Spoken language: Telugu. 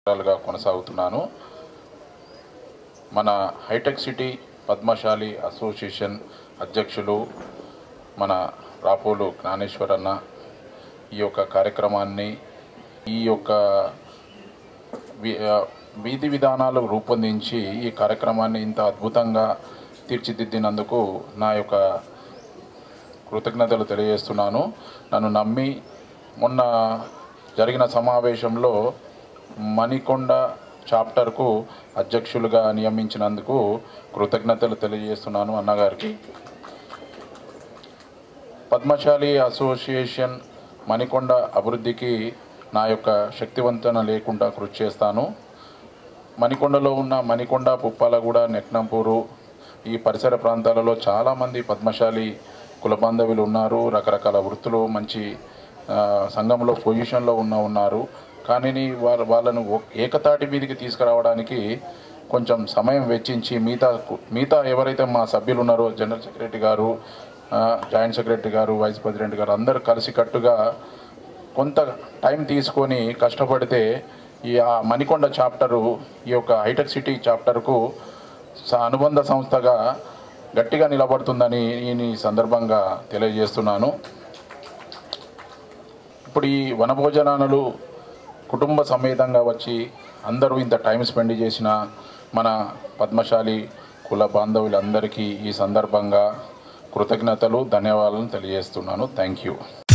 గా కొనసాగుతున్నాను మన హైటెక్ సిటీ పద్మశాలి అసోసియేషన్ అధ్యక్షులు మన రాపోలు జ్ఞానేశ్వర్ అన్న ఈ యొక్క కార్యక్రమాన్ని ఈ యొక్క వి- ఆ, వీధి విధానాలు రూపొందించి ఈ కార్యక్రమాన్ని ఇంత అద్భుతంగా తీర్చిదిద్దినందుకు నా యొక్క కృతజ్ఞతలు తెలియజేస్తున్నాను నన్ను నమ్మి మొన్న జరిగిన సమావేశంలో మణికొండ చాప్టర్కు అధ్యక్షులుగా నియమించినందుకు కృతజ్ఞతలు తెలియజేస్తున్నాను అన్నగారికి పద్మశాలి అసోసియేషన్ మణికొండ అభివృద్ధికి నా యొక్క శక్తివంతన లేకుండా కృషి చేస్తాను మణికొండలో ఉన్న మణికొండ పుప్పాలగూడ నెక్నంపూరు ఈ పరిసర ప్రాంతాలలో చాలామంది పద్మశాలి కుల బాంధవులు ఉన్నారు రకరకాల వృత్తులు మంచి ఆ, సంఘంలో పొజిషన్లో ఉన్న ఉన్నారు కానీ వాళ్ళ వాళ్ళను ఒక్- ఏకతాటి మీదకి తీసుకురావడానికి కొంచెం సమయం వెచ్చించి మిగతా కు- మిగతా ఎవరైతే మా సభ్యులు ఉన్నారో జనరల్ సెక్రటరీ గారు ఆ, జాయింట్ సెక్రటరీ గారు వైస్ ప్రెసిడెంట్ గారు అందరూ కలిసికట్టుగా కొంత టైం తీసుకొని కష్టపడితే ఈ ఆ మణికొండ చాప్టరు ఈ యొక్క హైటెక్ సిటీ చాప్టర్కు స- అనుబంధ సంస్థగా గట్టిగా నిలబడుతుందని నేను ఈ సందర్భంగా తెలియజేస్తున్నాను ఇప్పుడు ఈ వనభోజనాలు కుటుంబ సమేతంగా వచ్చి అందరూ ఇంత టైం స్పెండ్ చేసిన మన పద్మశాలి కుల బాంధవులందరికీ ఈ సందర్భంగా కృతజ్ఞతలు ధన్యవాదాలను తెలియజేస్తున్నాను థ్యాంక్ యూ